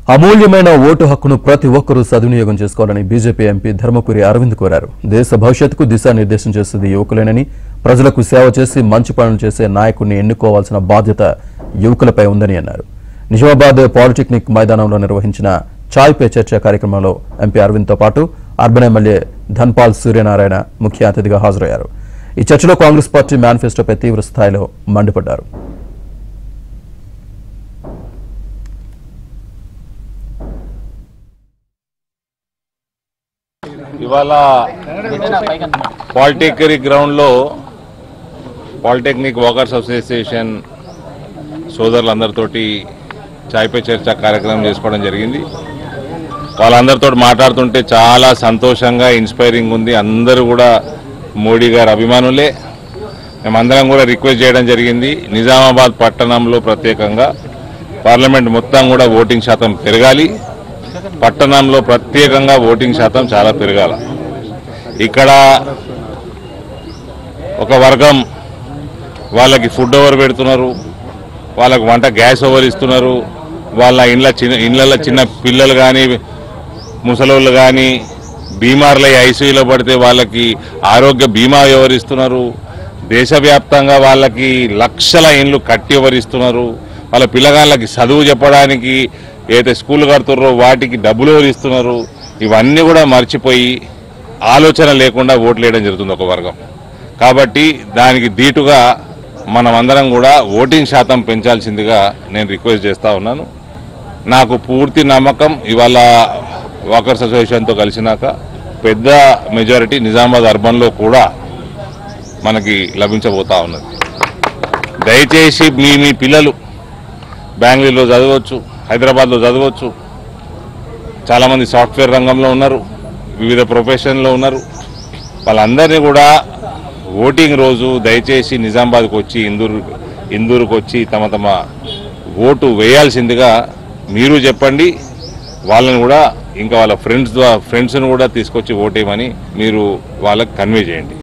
అమూల్యమైన ఓటు హక్కును ప్రతి ఒక్కరూ సద్వినియోగం చేసుకోవాలని బీజేపీ ఎంపీ ధర్మపురి అరవింద్ కోరారు దేశ భవిష్యత్తుకు దిశానిర్దేశం చేసేది యువకులేనని ప్రజలకు సేవ చేసి మంచి పనులు చేసే నాయకుడిని ఎన్నుకోవాల్సిన బాధ్యత యువకులపై ఉందని అన్నారు నిజామాబాద్ పాలిటెక్నిక్ మైదానంలో నిర్వహించిన చాయ్ పే చర్చ కార్యక్రమంలో ఎంపీ అరవింద్తో పాటు అర్బన్ ఎమ్మెల్యే ధన్పాల్ సూర్యనారాయణ ముఖ్య అతిథిగా హాజరయ్యారు ఈ చర్చలో కాంగ్రెస్ పార్టీ మేనిఫెస్టోపై తీవ్ర స్థాయిలో మండిపడ్డారు ఇవాళ పాలిటెక్నిక్ గ్రౌండ్లో పాలిటెక్నిక్ వర్కర్స్ అసోసియేషన్ సోదరులందరితోటి చాయ్ పే చర్చ కార్యక్రమం చేసుకోవడం జరిగింది వాళ్ళందరితో మాట్లాడుతుంటే చాలా సంతోషంగా ఇన్స్పైరింగ్ ఉంది అందరూ కూడా మోడీ గారు అభిమానులే మేమందరం కూడా రిక్వెస్ట్ చేయడం జరిగింది నిజామాబాద్ పట్టణంలో ప్రత్యేకంగా పార్లమెంట్ మొత్తం కూడా ఓటింగ్ శాతం పెరగాలి పట్టణంలో ప్రత్యేకంగా ఓటింగ్ శాతం చాలా పెరగాల ఇక్కడ ఒక వర్గం వాళ్ళకి ఫుడ్ ఓవర్ పెడుతున్నారు వాళ్ళకి వంట గ్యాస్ ఓవర్ ఇస్తున్నారు వాళ్ళ ఇండ్ల చిన్న ఇండ్లలో చిన్న పిల్లలు కానీ ముసలోళ్ళు కానీ బీమార్లై ఐసీయూలో పడితే వాళ్ళకి ఆరోగ్య బీమా ఎవరిస్తున్నారు దేశవ్యాప్తంగా వాళ్ళకి లక్షల ఇండ్లు కట్టి ఎవరిస్తున్నారు వాళ్ళ పిల్లగాళ్ళకి చదువు చెప్పడానికి ఏదైతే స్కూల్ కడుతున్నారో వాటికి డబ్బులు ఎవరిస్తున్నారు ఇవన్నీ కూడా మర్చిపోయి ఆలోచన లేకుండా ఓట్లు వేయడం జరుగుతుంది ఒక వర్గం కాబట్టి దానికి దీటుగా మనమందరం కూడా ఓటింగ్ శాతం పెంచాల్సిందిగా నేను రిక్వెస్ట్ చేస్తా ఉన్నాను నాకు పూర్తి నమ్మకం ఇవాళ వాకర్స్ అసోసియేషన్తో కలిసినాక పెద్ద మెజారిటీ నిజామాబాద్ అర్బన్లో కూడా మనకి లభించబోతా ఉన్నది దయచేసి మీ మీ పిల్లలు బెంగళూరులో చదవచ్చు హైదరాబాద్లో చదవచ్చు చాలామంది సాఫ్ట్వేర్ రంగంలో ఉన్నారు వివిధ ప్రొఫెషన్లో ఉన్నారు వాళ్ళందరినీ కూడా ఓటింగ్ రోజు దయచేసి నిజామాబాద్కి వచ్చి ఇందూరు ఇందూరుకు వచ్చి తమ తమ ఓటు వేయాల్సిందిగా మీరు చెప్పండి వాళ్ళని కూడా ఇంకా వాళ్ళ ఫ్రెండ్స్ ఫ్రెండ్స్ని కూడా తీసుకొచ్చి ఓటేయమని మీరు వాళ్ళకి కన్వే చేయండి